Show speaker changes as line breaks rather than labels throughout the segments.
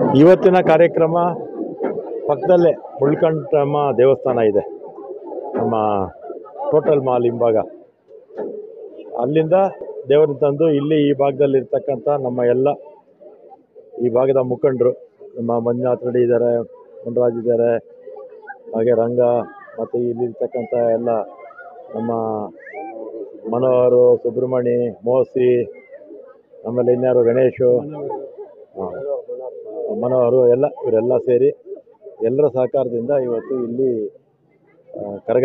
ಇವತ್ತಿನ ಕಾರ್ಯಕ್ರಮ ಪಕ್ಕದಲ್ಲೇ ಮುಳ್ಕಂಠಮ್ಮ ದೇವಸ್ಥಾನ ಇದೆ ನಮ್ಮ ಟೋಟಲ್ ಮಾಲ್ ಹಿಂಭಾಗ ಅಲ್ಲಿಂದ ದೇವರನ್ನ ತಂದು ಇಲ್ಲಿ ಈ ಭಾಗದಲ್ಲಿರ್ತಕ್ಕಂಥ ನಮ್ಮ ಎಲ್ಲ ಈ ಭಾಗದ ಮುಖಂಡರು ನಮ್ಮ ಮಂಜುನಾಥ್ ರೆಡ್ಡಿ ಇದ್ದಾರೆ ಮುನ್ರಾಜ್ ಇದ್ದಾರೆ ಹಾಗೆ ರಂಗ ಮತ್ತು ಇಲ್ಲಿರ್ತಕ್ಕಂಥ ಎಲ್ಲ ನಮ್ಮ ಮನೋಹರು ಸುಬ್ರಹ್ಮಣಿ ಮೋಸಿ ಆಮೇಲೆ ಇನ್ಯಾರು ಗಣೇಶು ಆ, ಮನೋಹರು ಎಲ್ಲ ಇವರೆಲ್ಲ ಸೇರಿ ಎಲ್ಲರ ಸಹಕಾರದಿಂದ ಇವತ್ತು ಇಲ್ಲಿ ಆ, ಕರಗ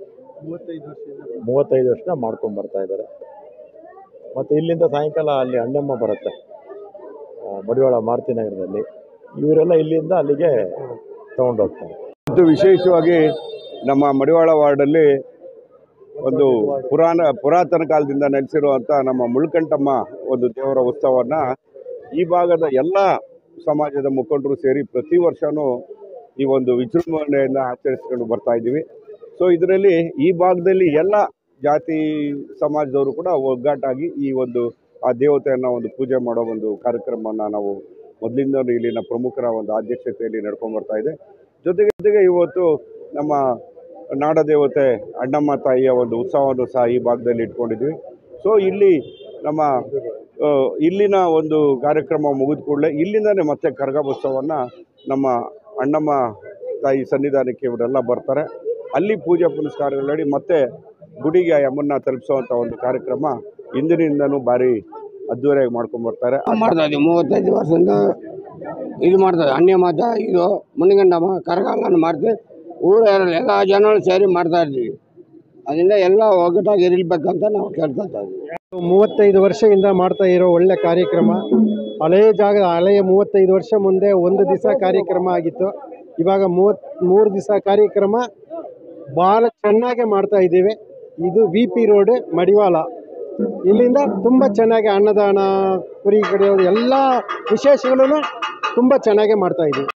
ಮೂವತ್ತೈದು ವರ್ಷ ಮಾಡ್ಕೊಂಡು ಬರ್ತಾ ಇದ್ದಾರೆ ಮತ್ತು ಇಲ್ಲಿಂದ ಸಾಯಂಕಾಲ ಅಲ್ಲಿ ಅಣ್ಣಮ್ಮ ಬರುತ್ತೆ ಆ, ಮಡಿವಾಳ ಮಾರುತಿ ನಗರದಲ್ಲಿ ಇವರೆಲ್ಲ ಇಲ್ಲಿಂದ ಅಲ್ಲಿಗೆ ತಗೊಂಡೋಗ್ತಾರೆ
ಮತ್ತು ವಿಶೇಷವಾಗಿ ನಮ್ಮ ಮಡಿವಾಳ ವಾರ್ಡಲ್ಲಿ ಒಂದು ಪುರಾಣ ಪುರಾತನ ಕಾಲದಿಂದ ನೆಲೆಸಿರುವಂಥ ನಮ್ಮ ಮುಳ್ಕಂಠಮ್ಮ ಒಂದು ದೇವರ ಉತ್ಸವವನ್ನು ಈ ಭಾಗದ ಎಲ್ಲ ಸಮಾಜದ ಮುಖಂಡರು ಸೇರಿ ಪ್ರತಿ ವರ್ಷವೂ ಈ ಒಂದು ವಿಜೃಂಭಣೆಯನ್ನು ಆಚರಿಸ್ಕೊಂಡು ಬರ್ತಾ ಇದ್ದೀವಿ ಸೊ ಇದರಲ್ಲಿ ಈ ಭಾಗದಲ್ಲಿ ಎಲ್ಲ ಜಾತಿ ಸಮಾಜದವರು ಕೂಡ ಒಗ್ಗಟ್ಟಾಗಿ ಈ ಒಂದು ಆ ದೇವತೆಯನ್ನು ಒಂದು ಪೂಜೆ ಮಾಡೋ ಒಂದು ಕಾರ್ಯಕ್ರಮವನ್ನು ನಾವು ಮೊದಲಿಂದಲೂ ಇಲ್ಲಿನ ಪ್ರಮುಖರ ಒಂದು ಅಧ್ಯಕ್ಷತೆಯಲ್ಲಿ ನಡ್ಕೊಂಡು ಬರ್ತಾ ಇದೆ ಜೊತೆಗೆ ಜೊತೆಗೆ ಇವತ್ತು ನಮ್ಮ ನಾಡದೇವತೆ ಅಣ್ಣಮ್ಮ ತಾಯಿಯ ಒಂದು ಉತ್ಸವವನ್ನು ಸಹ ಈ ಭಾಗದಲ್ಲಿ ಇಟ್ಕೊಂಡಿದ್ವಿ ಸೊ ಇಲ್ಲಿ ನಮ್ಮ ಆ, ಇಲ್ಲಿನ ಒಂದು ಕಾರ್ಯಕ್ರಮ ಮುಗಿದ ಕೂಡಲೇ ಇಲ್ಲಿಂದನೇ ಮತ್ತೆ ಕರಗೋತ್ಸವವನ್ನು ನಮ್ಮ ಅಣ್ಣಮ್ಮ ತಾಯಿ ಸನ್ನಿಧಾನಕ್ಕೆ ಇವರೆಲ್ಲ ಬರ್ತಾರೆ ಅಲ್ಲಿ ಪೂಜೆ ಪುನಸ್ಕಾರಗಳು ನಡಿ ಮತ್ತೆ ಗುಡಿಗೆ ಆ ಅಮ್ಮನ್ನ ತಲುಪಿಸುವಂಥ ಒಂದು ಕಾರ್ಯಕ್ರಮ ಹಿಂದಿನಿಂದನೂ ಭಾರಿ ಅದ್ದೂರಿಯಾಗಿ ಮಾಡ್ಕೊಂಡು ಬರ್ತಾರೆ
ಮಾಡ್ತಾ ಇದ್ದೀವಿ ಮೂವತ್ತೈದು ವರ್ಷದಿಂದ ಇದು ಮಾಡ್ತಾರೆ ಅನ್ಯ ಮತ ಇದು ಮುನಿಗಂಡಮ್ಮ ಕರಗಾಲನ್ನು ಮಾಡ್ತೀವಿ ಊರಲ್ಲಿ ಎಲ್ಲ ಜನಗಳು ಸೇರಿ ಮಾಡ್ತಾ ಇದ್ದೀವಿ ಅದರಿಂದ ಎಲ್ಲ ಒಗ್ಗಟ್ಟಾಗಿ ಇರಬೇಕಂತ ನಾವು ಕೇಳ್ಕೊತಾ ಇದ್ದೀವಿ
ಮೂವತ್ತೈದು ವರ್ಷದಿಂದ ಮಾಡ್ತಾ ಇರೋ ಒಳ್ಳೆ ಕಾರ್ಯಕ್ರಮ ಹಳೆಯ ಜಾಗ ಹಳೆಯ ಮೂವತ್ತೈದು ವರ್ಷ ಮುಂದೆ ಒಂದು ದಿವಸ ಕಾರ್ಯಕ್ರಮ ಆಗಿತ್ತು ಇವಾಗ ಮೂವತ್ ಮೂರು ದಿವಸ ಕಾರ್ಯಕ್ರಮ ಭಾಳ ಚೆನ್ನಾಗಿ ಮಾಡ್ತಾ ಇದ್ದೀವಿ ಇದು ವಿ ಪಿ ರೋಡ್ ಮಡಿವಾಳ ಇಲ್ಲಿಂದ ತುಂಬ ಚೆನ್ನಾಗಿ ಅನ್ನದಾನ ಕುರಿ ಕಡಿಯೋದು ಎಲ್ಲ ವಿಶೇಷಗಳನ್ನು ತುಂಬ ಚೆನ್ನಾಗಿ ಮಾಡ್ತಾ ಇದ್ದೀವಿ